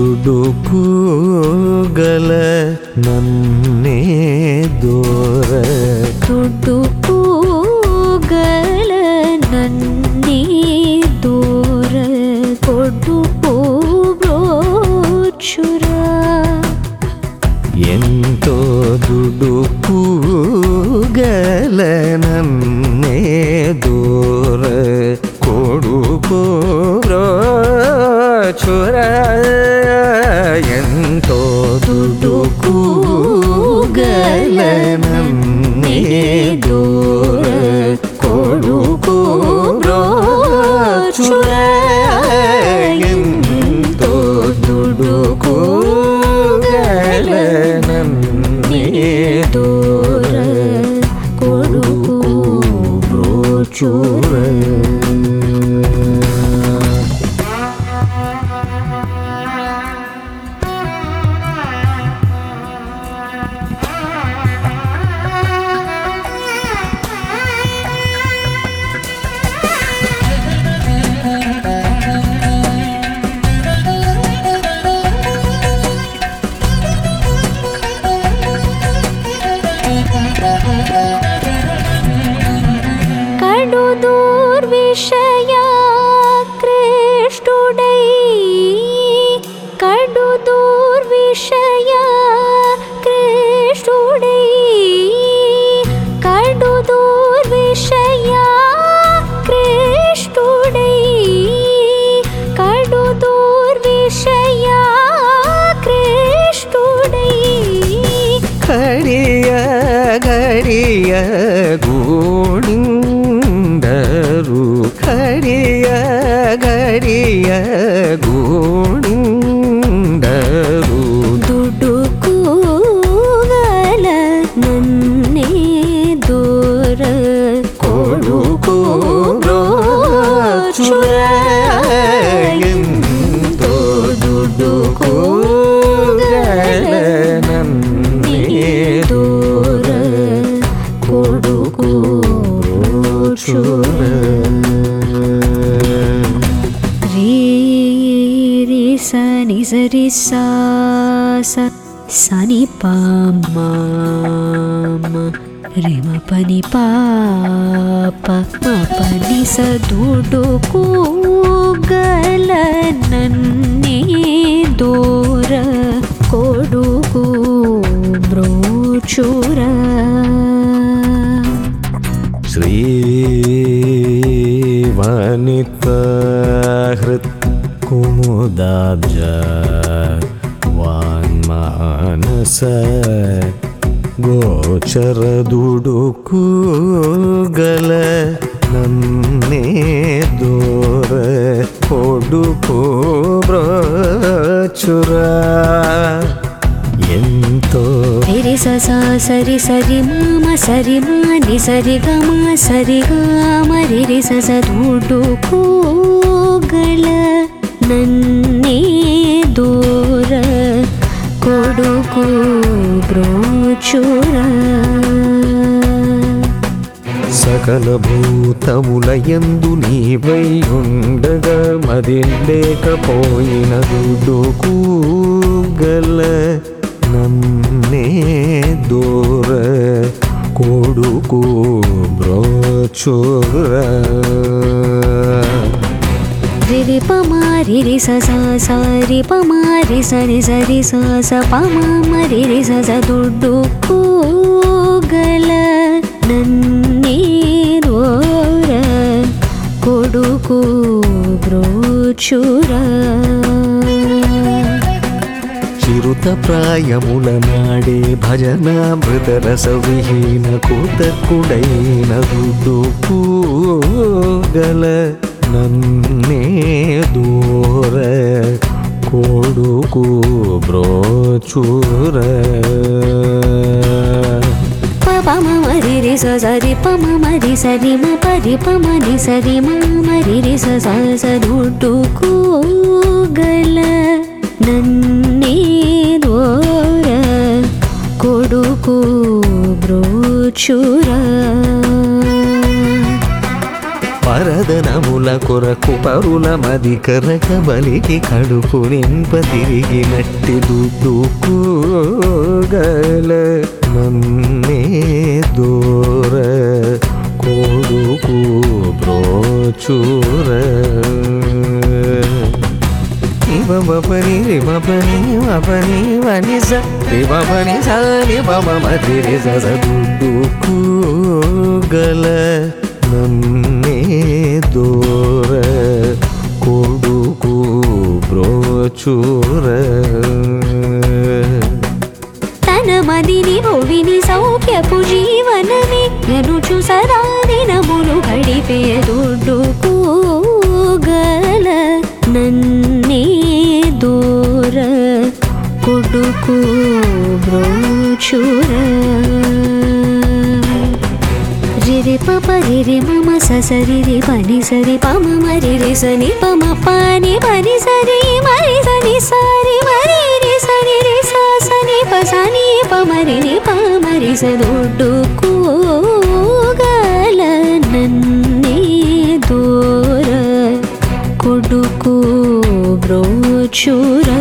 ದುಡುಕುಗಲ ನನ್ನೇ ದೋರ ದುಡ್ಡು ಕೂಗಲ ನನ್ನೇ ದೂರ ಕೊಡು ಬ್ರೋಚುರ ಎಂತೋ ದುಡುಕುಗಲ ನನ್ನೇ ದೂರ ಕೊಡುಕೋ ಚುರ ಎಂತೋ ದುಡುಕುಗಲ ನನ್ನೇ ದೂರ ಕೊಡುಕೋ ಚುರ ಎಂತೋ ದುಡುಕುಗಲ ನನ್ನೇ ದೂರ ಕೊಡುಕೋ ಚುರ కడు దూర్విషయ కృష్ణుడై కడు దూర్విషయ కృష్ణుడై కడు దూర్విషయ కృష్ణుడై కడు దూర్విషయ కృష్ణుడై ಘಡಿಯ ಘಡಿಯ ಗೂಣಿಂದರು ಘಡಿಯ ಘಡಿಯ ಗೂಣಿಂದರು ದುಡ್ಡು ಕೂಗಲ ನನ್ನೇ ದೂರ ಕೊಡುಕೋ ಚುರ ಎಂತೋ ದುಡ್ಡು ಕೂಗಲ ನನ್ನೇ ದೂರ ಕೊಡುಕೋ ಚುರ ರೀ ರಿ ಸ ನಿ ಸ ರಿ ಸಾ ಸ ಸ ನಿ ಪ ಮ ಮ ರಿ ಮ ಪ ನಿ ಪ ಪ ಮ ಪ ನಿ ಸ ದುಡ್ಡು ಕೂಗಲ ನನ್ನೇ ದೂರ ಕೊಡುಗು ಬ್ರೋಚುರ श्रीवनितहृत् कुमुदाब्ज वान्मानस ಗೋಚರದುಡುಕುಗಲ ನನ್ನೇ ದೋರ ಕೊಡುಕೋ ಬ್ರಚುರ ಎಂತೋ రి స స సరి సరి మామ సరి మాని సరి గమ సరి గామ రి రి స స దుడ్డు కూగల నన్నే దూర కొడుకు బ్రోచుర సకల భూతముల యందు నీవై ఉండగా మది లేకపోయిన దుడుకూగల నన్నే దూర కొడుకు బ్రోచుర రి రి ప మా రి రి స స స రి ప మా రి స రి స రి స స ప మ మ రి రి స స దుడ్డు కూగల నన్నే దూర కొడుకు బ్రోచుర చిరుత ప్రాయముల నాడే భజనామృతరస విహీన కూతకుడైన దుడుకూగల నన్నే దూర కొడుకు బ్రోచుర ప ప మ మ రి రి స స రి ప మ మ రి స రి మ ప రి ప మ రి స రి మ మ రి రి స స స దుడ్డు కూగల నన్నే దూర కొడుకు బ్రోచుర పరదనముల కొరకు పరుల మది కరక బలికి కడుపు నింప తిరిగినట్టి దుడ్డుకోగల నన్నే దూర కొడుకు బ్రోచూర పని పని పని పని సరి పని సరి పమ మరి దుడ్డుకు గల నన్నే దూర కొడుకు బ్రోచూర తన మదిని భువిని సౌఖ్యపు జీవనమే ఎనుచు సదా దినములు గడిపే దుడ్డుకోగల నన్నే దూర కొడుకు బ్రోచుర రిరి పప రిరి మమ ససరి రి పని సరి పమ మరి రి సని పమ పాని పని సరి మరి సని సారి మరి రి సని రి సా సని ప సని ప మరి ని ప మరి స దుడ్డు కూగల నన్నే దూర కొడుకు బ్రోచుర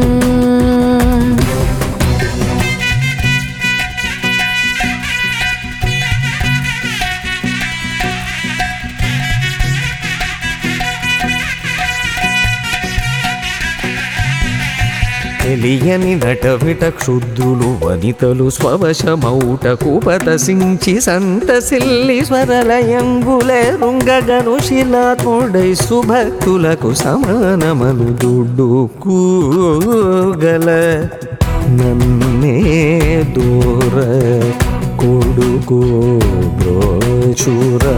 తెలియని నటవిట క్షుద్రులు వనితలు స్వవశమౌటకు పతసించి సంతసిల్లి స్వరలయంగుల రుంగగను శిలాత్ముడై సుభక్తులకు సమానమను దుడ్డుకు గల నన్నే దూర కొడుకు బ్రోచుర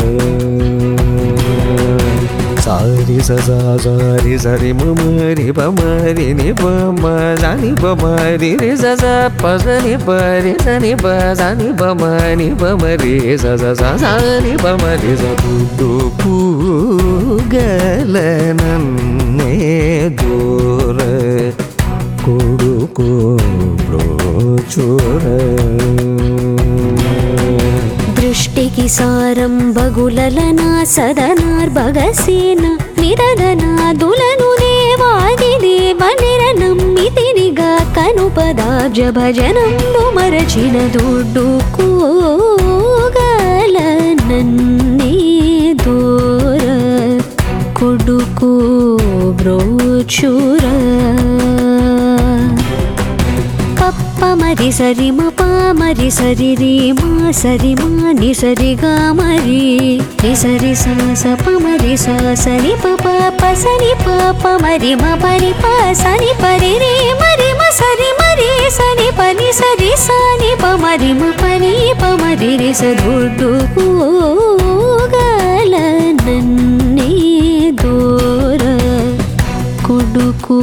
సారి సజా సారి సరి మమరి పమరి ని పమ జాని పమరి రి సజ పసని పరి సని ప సాని పమని పమరి సజ సాని పమరి సదు గల నన్నే దూర కొడుకు బ్రోచుర దృష్టికి సారం బగులలనా సదనార్భగసేన నిరదనాదులను దేవాది దేవనిర నమ్మితినిగా కనుపదాబ్జ భజనంబు మరచిన దుడ్డు కూగల నన్నే దూర కొడుకు బ్రోచుర పప్ప మరి సరి మ పా మరి సరి రి మా సరి మా ని సరి గా మరి ని సరి సా స ప మరి సా సని ప ప ప సని ప ప మరి మ పరి ప సని పరి రి మరి మ సరి మరి సని ప ని సరి సా ని ప మరి మ పని ప మరి రి స దుడ్డు గల నన్నే దూర కొడుకు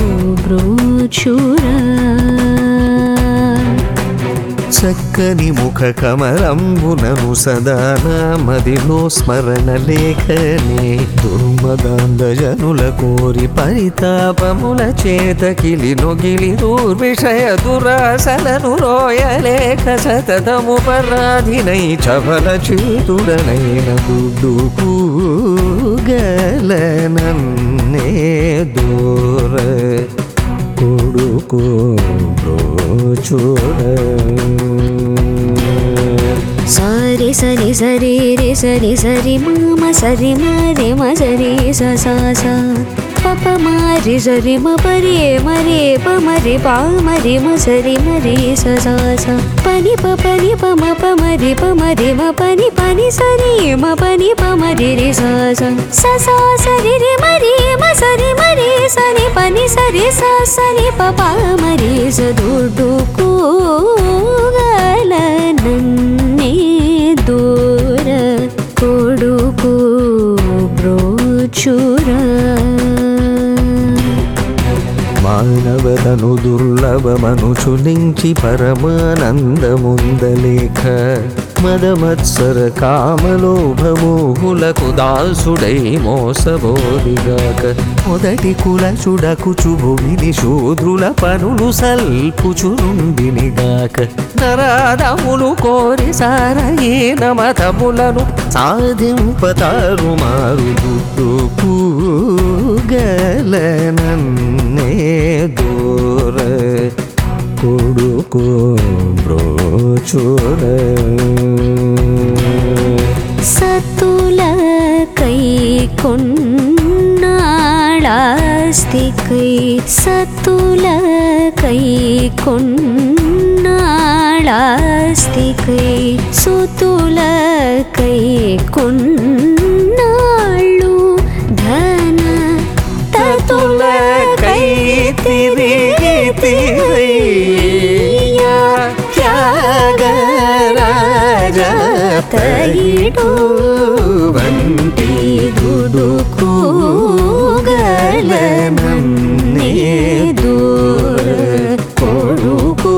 బ్రోచుర చక్కని ముఖ కమలంబునను సదానా మదిలో స్మరణ లేఖనే దుర్మదాంధజనుల కోరి పరితాపముల చేతకిలి నొగిలి దూర్విషయ దురాసలను రోయలేఖ సతతము పరాధినై చవల చేతుడనైన దుడ్డుకు గల నన్నే దూర కొడుకు బ్రోచుర సారి సరి సరి రి సరి సరి మామ సరి మరి మ సరి స సా సా పప మారి సరి మ పరి మరి ప మరి పా మరి మ సరి మరి స సా సా పని ప పని ప మ ప మరి ప మరి మ పని పని సరి మ పని ప మరి రి సా సా స సా సరి రి మరి మ సరి మరి సని పని సరి సా సని ప ప మరి స దుడ్డు కూగల నన్నే దూర కొడుకు బ్రోచురా మానవతను దుర్లభమను చులించి పరమానందముందలేఖ మదమత్సర కామలోభమోహులకు దాసుడై మోసబోదిగాక మొదటి కుల చుడకుచు విని శూద్రుల పనులు సల్పుచునుండినిగాక నరాదములు కోరి సారయీన మతములను సాధింపతారు మారు దుడ్డుకు గలనన్నే దూర కొడుకు బ్రోచుర సతుల కై కొన్నాళాస్తి కై సతుల కై కొన్నాళాస్తి కై సుతుల కై కొన్నాళ్ళు ధన తతుల కై తిరిగి తిరయ్యా త్యాగరాజ తయిడు వంటి దుడుకు గలనన్నే దూర కొడుకు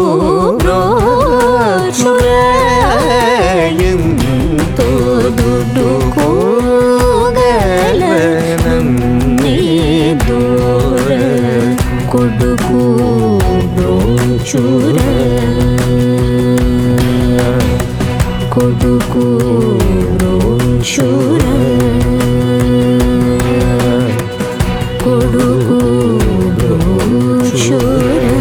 బ్రోచురాయంతో దుడుకు గలనన్నే దూర కొడుకు బ్రోచుర కొడుకు బ్రోచుర కొడుకు బ్రోచుర